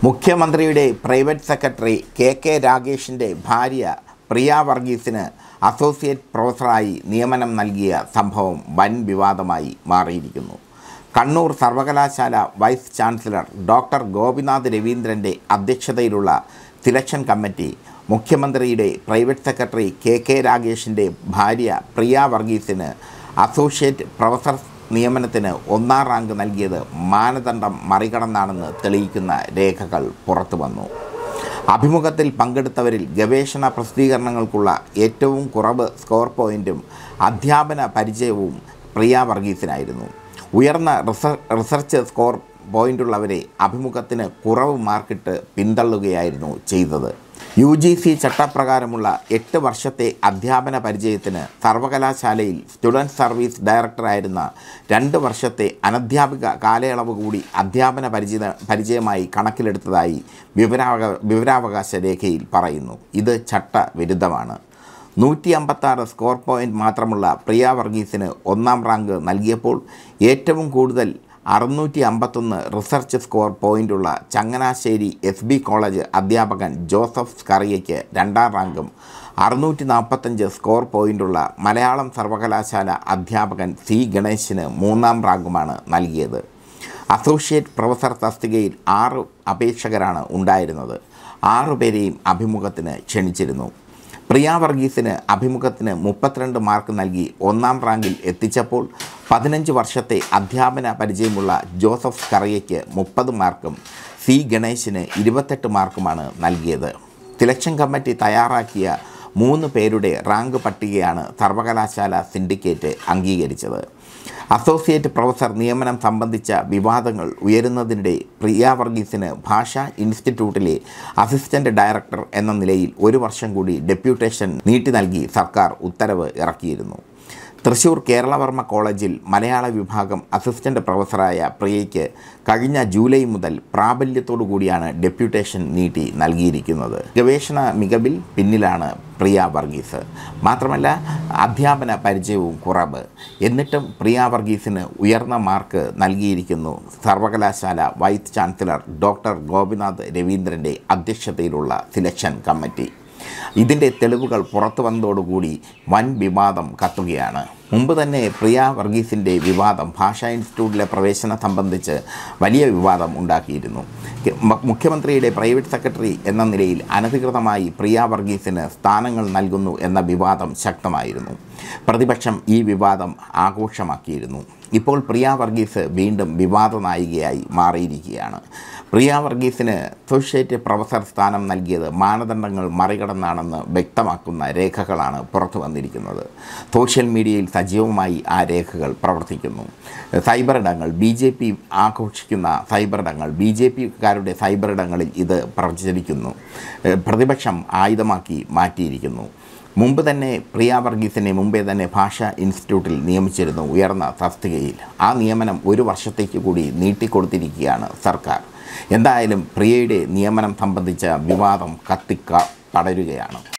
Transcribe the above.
മുഖ്യമന്ത്രിയുടെ private secretary K K രാഗേഷിൻ്റെ ഭാര്യ പ്രിയ വർഗീസിന് അസോസിയേറ്റ് പ്രൊഫസറായി നിയമനം നൽകിയ സംഭവം വൻ വിവാദമായി മാറിയിരിക്കുന്നു കണ്ണൂർ സർവകലാശാല വൈസ് ചാൻസലർ ഡോക്ടർ ഗോപിനാഥ് രവീന്ദ്രൻ്റെ അധ്യക്ഷതയിലുള്ള സിലക്ഷൻ കമ്മിറ്റി മുഖ്യമന്ത്രിയുടെ പ്രൈവറ്റ് സെക്രട്ടറി കെ കെ രാഗേഷിൻ്റെ ഭാര്യ പ്രിയ വർഗീസിന് അസോസിയേറ്റ് പ്രൊഫസർ നിയമനത്തിന് ഒന്നാം റാങ്ക് നൽകിയത് മാനദണ്ഡം മറികടന്നാണെന്ന് തെളിയിക്കുന്ന രേഖകൾ പുറത്തു വന്നു അഭിമുഖത്തിൽ പങ്കെടുത്തവരിൽ ഗവേഷണ പ്രസിദ്ധീകരണങ്ങൾക്കുള്ള ഏറ്റവും കുറവ് സ്കോർ പോയിൻറ്റും അധ്യാപന പരിചയവും പ്രിയ വർഗീസിനായിരുന്നു ഉയർന്ന റിസർ റിസർച്ച് സ്കോർ പോയിൻ്റുള്ളവരെ അഭിമുഖത്തിന് കുറവ് മാർക്കിട്ട് പിന്തള്ളുകയായിരുന്നു ചെയ്തത് യു ജി സി ചട്ടപ്രകാരമുള്ള എട്ട് വർഷത്തെ അധ്യാപന പരിചയത്തിന് സർവകലാശാലയിൽ സ്റ്റുഡൻറ് സർവീസ് ഡയറക്ടറായിരുന്ന രണ്ട് വർഷത്തെ അനധ്യാപിക കാലയളവ് കൂടി അധ്യാപന പരിചയ പരിചയമായി കണക്കിലെടുത്തതായി വിവരാവക വിവരാവകാശ രേഖയിൽ പറയുന്നു ഇത് ചട്ടവിരുദ്ധമാണ് നൂറ്റി അമ്പത്താറ് സ്കോർ പോയിൻ്റ് മാത്രമുള്ള പ്രിയ വർഗീസിന് ഒന്നാം റാങ്ക് നൽകിയപ്പോൾ ഏറ്റവും കൂടുതൽ അറുന്നൂറ്റി അമ്പത്തൊന്ന് റിസർച്ച് സ്കോർ പോയിൻ്റുള്ള ചങ്ങനാശ്ശേരി എസ് ബി കോളേജ് അധ്യാപകൻ ജോസഫ് സ്കറിയയ്ക്ക് രണ്ടാം റാങ്കും അറുന്നൂറ്റി നാൽപ്പത്തഞ്ച് സ്കോർ പോയിൻ്റുള്ള മലയാളം സർവകലാശാല അധ്യാപകൻ സി ഗണേശിന് മൂന്നാം റാങ്കുമാണ് നൽകിയത് അസോസിയേറ്റ് പ്രൊഫസർ തസ്തികയിൽ ആറ് അപേക്ഷകരാണ് ഉണ്ടായിരുന്നത് ആറുപേരെയും അഭിമുഖത്തിന് ക്ഷണിച്ചിരുന്നു പ്രിയ വർഗീസിന് അഭിമുഖത്തിന് മുപ്പത്തിരണ്ട് മാർക്ക് നൽകി ഒന്നാം റാങ്കിൽ എത്തിച്ചപ്പോൾ പതിനഞ്ച് വർഷത്തെ അധ്യാപന പരിചയമുള്ള ജോസഫ് കറയയ്ക്ക് മുപ്പത് മാർക്കും സി ഗണേശിന് ഇരുപത്തെട്ട് മാർക്കുമാണ് നൽകിയത് സിലക്ഷൻ കമ്മിറ്റി തയ്യാറാക്കിയ മൂന്ന് പേരുടെ റാങ്ക് പട്ടികയാണ് സർവകലാശാല സിൻഡിക്കേറ്റ് അംഗീകരിച്ചത് അസോസിയേറ്റ് പ്രൊഫസർ നിയമനം സംബന്ധിച്ച വിവാദങ്ങൾ ഉയരുന്നതിനിടെ പ്രിയ വർഗീസിന് ഭാഷാ ഇൻസ്റ്റിറ്റ്യൂട്ടിലെ അസിസ്റ്റന്റ് ഡയറക്ടർ എന്ന നിലയിൽ ഒരു വർഷം കൂടി ഡെപ്യൂട്ടേഷൻ നീട്ടി നൽകി സർക്കാർ ഉത്തരവ് ഇറക്കിയിരുന്നു തൃശൂർ കേരളവർമ്മ കോളേജിൽ മലയാള വിഭാഗം അസിസ്റ്റന്റ് പ്രൊഫസറായ പ്രിയയ്ക്ക് കഴിഞ്ഞ ജൂലൈ മുതൽ പ്രാബല്യത്തോടു കൂടിയാണ് ഡെപ്യൂട്ടേഷൻ നീട്ടി നൽകിയിരിക്കുന്നത് ഗവേഷണ മികവിൽ പിന്നിലാണ് പ്രിയ വർഗീസ് മാത്രമല്ല അധ്യാപന പരിചയവും കുറവ് എന്നിട്ടും പ്രിയ വർഗീസിന് ഉയർന്ന മാർക്ക് നൽകിയിരിക്കുന്നു സർവകലാശാല വൈസ് ചാൻസലർ ഡോക്ടർ ഗോപിനാഥ് രവീന്ദ്രൻ്റെ അധ്യക്ഷതയിലുള്ള സിലക്ഷൻ കമ്മിറ്റി ഇതിൻ്റെ തെളിവുകൾ പുറത്തു വന്നതോടുകൂടി വൻ വിവാദം കത്തുകയാണ് മുമ്പ് തന്നെ പ്രിയ വർഗീസിൻ്റെ വിവാദം ഭാഷാ ഇൻസ്റ്റിറ്റ്യൂട്ടിലെ പ്രവേശനം സംബന്ധിച്ച് വലിയ വിവാദം ഉണ്ടാക്കിയിരുന്നു മ- മുഖ്യമന്ത്രിയുടെ പ്രൈവറ്റ് സെക്രട്ടറി എന്ന നിലയിൽ അനധികൃതമായി പ്രിയ വർഗീസിന് സ്ഥാനങ്ങൾ നൽകുന്നു എന്ന വിവാദം ശക്തമായിരുന്നു പ്രതിപക്ഷം ഈ വിവാദം ആഘോഷമാക്കിയിരുന്നു ഇപ്പോൾ പ്രിയ വർഗീസ് വീണ്ടും വിവാദ നായികയായി മാറിയിരിക്കുകയാണ് പ്രിയ വർഗീസിന് അസോസിയേറ്റ് പ്രൊഫസർ സ്ഥാനം നൽകിയത് മാനദണ്ഡങ്ങൾ മറികടന്നാണെന്ന് വ്യക്തമാക്കുന്ന രേഖകളാണ് പുറത്തു വന്നിരിക്കുന്നത് സോഷ്യൽ മീഡിയയിൽ സജീവമായി ആ രേഖകൾ പ്രവർത്തിക്കുന്നു സൈബർ ഇടങ്ങൾ ബി ജെ പി ആഘോഷിക്കുന്ന സൈബർ ഇടങ്ങൾ ബി ജെ പിക്കാരുടെ സൈബർ ഇടങ്ങളിൽ ഇത് പ്രചരിക്കുന്നു ഏഹ് പ്രതിപക്ഷം ആയുധമാക്കി മാറ്റിയിരിക്കുന്നു മുമ്പ് തന്നെ പ്രിയ വർഗീസിനെ മുമ്പേ തന്നെ ഭാഷാ ഇൻസ്റ്റിറ്റ്യൂട്ടിൽ നിയമിച്ചിരുന്നു ഉയർന്ന തസ്തികയിൽ ആ നിയമനം ഒരു വർഷത്തേക്ക് കൂടി നീട്ടിക്കൊടുത്തിരിക്കുകയാണ് സർക്കാർ എന്തായാലും പ്രിയയുടെ നിയമനം സംബന്ധിച്ച വിവാദം കത്തിക്ക പടരുകയാണ്